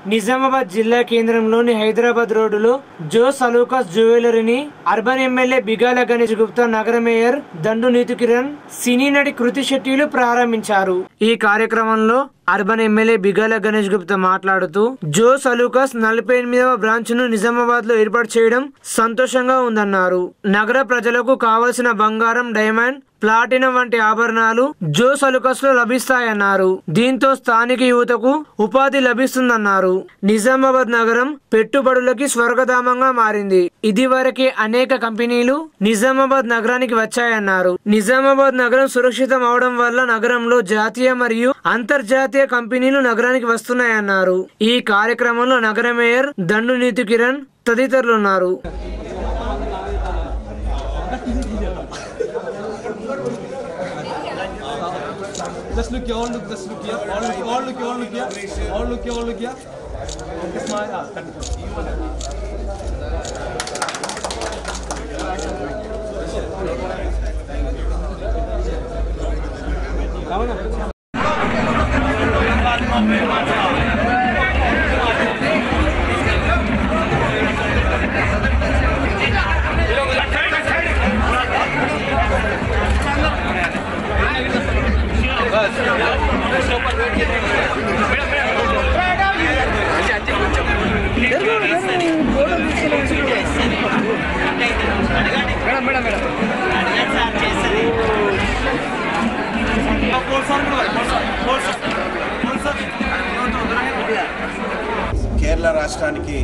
నిజామాబాద్ జిల్లా కేంద్రంలోని హైదరాబాద్ రోడ్డులో జో సలూకాస్ జ్యువెలరీని అర్బన్ ఎమ్మెల్యే బిగాల గణేష్ గుప్తా నగర మేయర్ దండు నీతు కిరణ్ సినీ నటి కృతి శెట్టిలు ప్రారంభించారు ఈ కార్యక్రమంలో అర్బన్ ఎమ్మెల్యే బిగాల గణేష్ గుప్తా మాట్లాడుతూ జో సలూకాస్ నలభై ఎనిమిదవ బ్రాంచ్ ను నిజామాబాద్ లో ఏర్పాటు చేయడం సంతోషంగా ఉందన్నారు నగర ప్రజలకు కావలసిన బంగారం డైమండ్ ప్లాటినం వంటి ఆభరణాలు జో సలుకస్ లో లభిస్తాయన్నారు దీంతో స్థానిక యువతకు ఉపాధి లభిస్తుందన్నారు నిజామాబాద్ నగరం పెట్టుబడులకి స్వర్గధామంగా మారింది ఇదివరకే అనేక కంపెనీలు నిజామాబాద్ నగరానికి వచ్చాయన్నారు నిజామాబాద్ నగరం సురక్షితం అవడం వల్ల నగరంలో జాతీయ మరియు అంతర్జాతీయ కంపెనీలు నగరానికి వస్తున్నాయన్నారు ఈ కార్యక్రమంలో నగర మేయర్ దండు నీతి కిరణ్ తదితరులు ఉన్నారు Just look here, all look, just look here, all look, all look here, all look here, all look here, all look here. Okay, smile. Ah, continue. Kerala రాష్ట్రానికి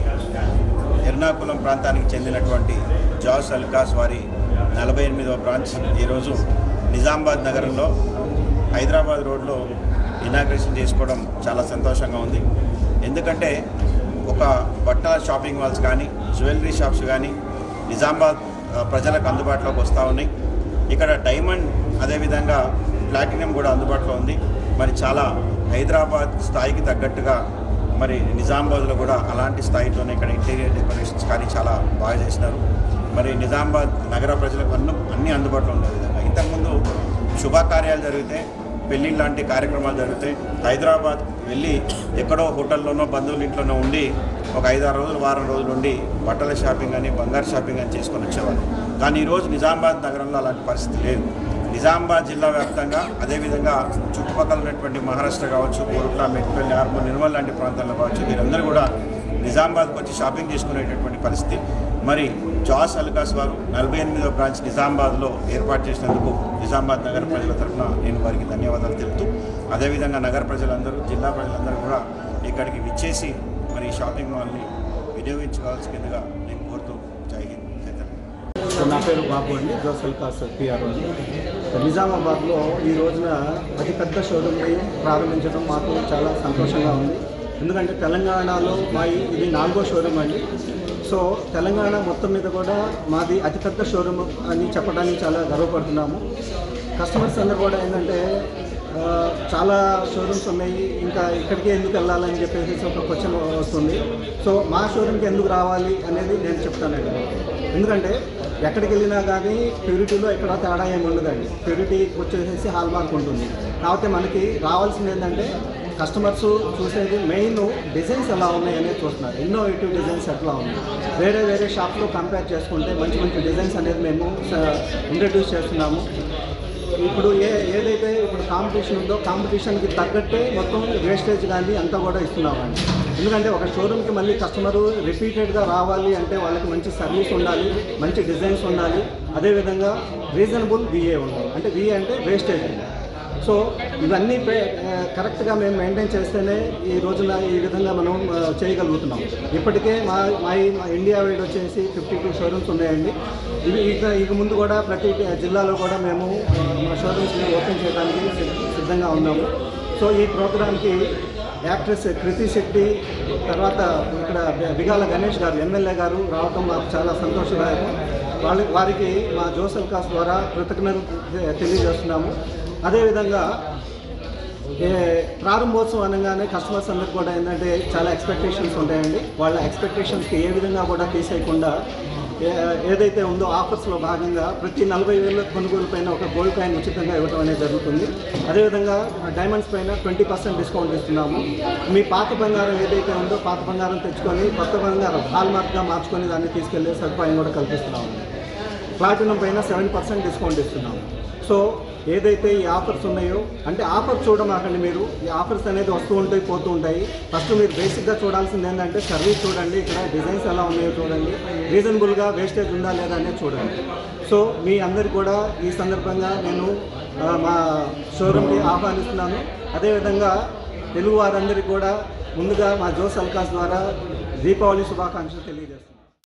ఎర్నాకుళం ప్రాంతానికి చెందినటువంటి జాస్ అల్కాస్ వారి నలభై ఎనిమిదవ బ్రాంచ్ ఈరోజు నిజామాబాద్ నగరంలో హైదరాబాద్ రోడ్లో ఇనాగ్రేషన్ చేసుకోవడం చాలా సంతోషంగా ఉంది ఎందుకంటే ఒక బట్టల షాపింగ్ మాల్స్ కానీ జ్యువెలరీ షాప్స్ కానీ నిజామాబాద్ ఆ, ప్రజలకు అందుబాటులోకి వస్తూ ఉన్నాయి ఇక్కడ డైమండ్ అదేవిధంగా ప్లాటినం కూడా అందుబాటులో ఉంది మరి చాలా హైదరాబాద్ స్థాయికి తగ్గట్టుగా మరి నిజామాబాద్లో కూడా అలాంటి స్థాయితోనే ఇక్కడ ఇంటీరియర్ డెకరేషన్స్ కానీ చాలా బాగా చేసినారు మరి నిజామాబాద్ నగర ప్రజలకు అన్ని అన్ని అందుబాటులో ఉండే విధంగా ఇంతకుముందు శుభకార్యాలు జరిగితే పెళ్ళిళ్ళ లాంటి కార్యక్రమాలు జరిగితే హైదరాబాద్ వెళ్ళి ఎక్కడో హోటల్లోనో బంధువుల ఇంట్లోనో ఉండి ఒక ఐదారు రోజులు వారం రోజులు ఉండి బట్టల షాపింగ్ అని బంగారు షాపింగ్ అని చేసుకొని వచ్చేవారు కానీ ఈరోజు నిజామాబాద్ నగరంలో అలాంటి పరిస్థితి లేదు నిజామాబాద్ జిల్లా వ్యాప్తంగా అదేవిధంగా చుట్టుపక్కల ఉన్నటువంటి మహారాష్ట్ర కావచ్చు కోరుట్ల మెట్పల్లి ఆర్మూర్ నిర్మల్ లాంటి ప్రాంతాల్లో కావచ్చు వీరందరూ కూడా నిజామాబాద్కి వచ్చి షాపింగ్ చేసుకునేటటువంటి పరిస్థితి మరి జాస్ అల్కాస్ వారు నలభై ఎనిమిదో బ్రాంచ్ నిజామాబాద్లో ఏర్పాటు చేసినందుకు నిజామాబాద్ నగర ప్రజల తరఫున నేను వారికి ధన్యవాదాలు తెలుపుతూ అదేవిధంగా నగర ప్రజలందరూ జిల్లా ప్రజలందరూ కూడా ఇక్కడికి విచ్చేసి మరి ఈ షాపింగ్ మాల్ని వినియోగించుకోవాల్సిందిగా నేను కోరుతూ జై హింద్ జై తెలంగాణ సో నా పేరు బాబు అండి జోసల్ కాస్ పిఆర్ అని నిజామాబాద్లో ఈ రోజున అతిపెద్ద షోరూమ్ని ప్రారంభించడం మాకు చాలా సంతోషంగా ఉంది ఎందుకంటే తెలంగాణలో మా ఈ- ఇది నాలుగో షోరూమ్ అండి సో తెలంగాణ మొత్తం మీద కూడా మాది అతిపెద్ద షోరూమ్ అని చెప్పడానికి చాలా గర్వపడుతున్నాము కస్టమర్స్ అందరూ కూడా ఏంటంటే ఆ, చాలా షోరూమ్స్ ఉన్నాయి ఇంకా ఇక్కడికే ఎందుకు వెళ్ళాలని చెప్పేసి ఒక క్వశ్చన్ వస్తుంది సో మా షోరూమ్కి ఎందుకు రావాలి అనేది నేను చెప్తానండి ఎందుకంటే ఎక్కడికి వెళ్ళినా కానీ ప్యూరిటీలో ఎక్కడ తేడా ఏమి ఉండదండి ప్యూరిటీ వచ్చేసేసి హాల్ మార్క్ ఉంటుంది కాకపోతే మనకి రావాల్సింది ఏంటంటే కస్టమర్స్ చూసేది మెయిన్ డిజైన్స్ ఎలా ఉన్నాయి అనేది చూస్తున్నారు ఇన్నోవేటివ్ డిజైన్స్ ఎట్లా ఉన్నాయి వేరే వేరే షాప్లో కంపేర్ చేసుకుంటే మంచి మంచి డిజైన్స్ అనేది మేము ఇంట్రడ్యూస్ చేస్తున్నాము ఇప్పుడు ఏ ఏదైతే ఇప్పుడు కాంపిటీషన్ ఉందో కాంపిటీషన్కి తగ్గట్టే మొత్తం వేస్టేజ్ కానీ అంతా కూడా ఇస్తున్నామండి ఎందుకంటే ఒక షోరూమ్కి మళ్ళీ కస్టమరు రిపీటెడ్గా రావాలి అంటే వాళ్ళకి మంచి సర్వీస్ ఉండాలి మంచి డిజైన్స్ ఉండాలి అదేవిధంగా రీజనబుల్ విఏ ఉండాలి అంటే విఏ అంటే వేస్టేజ్ సో ఇవన్నీ పే- ఆ, కరెక్ట్గా మేము మెయింటైన్ చేస్తేనే ఈ రోజున ఈ విధంగా మనం ఆ, చేయగలుగుతున్నాం ఇప్పటికే మా మా ఈ- మా ఇండియా వైడ్ వచ్చేసి ఫిఫ్టీ టూ షోరూమ్స్ ఉన్నాయండి ఇవి ఇక ఇక ముందు కూడా ప్రతి జిల్లాలో కూడా మేము ఆ, మా షోరూమ్స్ని ఓపెన్ చేయడానికి సిద్ధ- సిద్ధంగా ఉన్నాము సో ఈ ప్రోగ్రామ్కి యాక్ట్రెస్ కృతి శెట్టి తర్వాత ఇక్కడ బి- బిగాల గణేష్ గారు ఎమ్మెల్యే గారు రావటం మాకు చాలా సంతోషదాయకం వాళ్ళ వారికి మా జోసల్ కాస్ ద్వారా కృతజ్ఞతలు తె- తెలియజేస్తున్నాము అదేవిధంగా ఏ ప్రారంభోత్సవం అనగానే కస్టమర్స్ అందరికి కూడా ఏంటంటే చాలా ఎక్స్పెక్టేషన్స్ ఉంటాయండి వాళ్ళ ఎక్స్పెక్టేషన్స్కి ఏ విధంగా కూడా తీసేయకుండా ఏ- ఏదైతే ఉందో ఆఫర్స్లో భాగంగా ప్రతి నలభై వేల కొనుగోలు పైన ఒక గోల్డ్ కాయిన్ ఉచితంగా ఇవ్వడం అనేది జరుగుతుంది అదేవిధంగా డైమండ్స్ పైన ట్వంటీ పర్సెంట్ డిస్కౌంట్ ఇస్తున్నాము మీ పాత బంగారం ఏదైతే ఉందో పాత బంగారం తెచ్చుకొని కొత్త బంగారం హాల్ మార్క్గా మార్చుకొని దాన్ని తీసుకెళ్లే సదుపాయం కూడా కల్పిస్తున్నాము ప్లాటినం పైన సెవెన్ పర్సెంట్ డిస్కౌంట్ ఇస్తున్నాము సో ఏదైతే ఈ ఆఫర్స్ ఉన్నాయో అంటే ఆఫర్స్ చూడమాకండి మీరు ఈ ఆఫర్స్ అనేది వస్తూ ఉంటాయి పోతూ ఉంటాయి ఫస్ట్ మీరు బేసిక్గా చూడాల్సింది ఏంటంటే సర్వీస్ చూడండి ఇక్కడ డిజైన్స్ ఎలా ఉన్నాయో చూడండి రీజనబుల్గా వేస్టేజ్ ఉందా లేదా అనేది చూడండి సో మీ అందరు కూడా ఈ సందర్భంగా నేను ఆ, మా షోరూమ్ని ఆహ్వానిస్తున్నాను అదేవిధంగా తెలుగు వారందరికీ కూడా ముందుగా మా జోస్ అల్కాస్ ద్వారా దీపావళి శుభాకాంక్షలు తెలియజేస్తున్నాను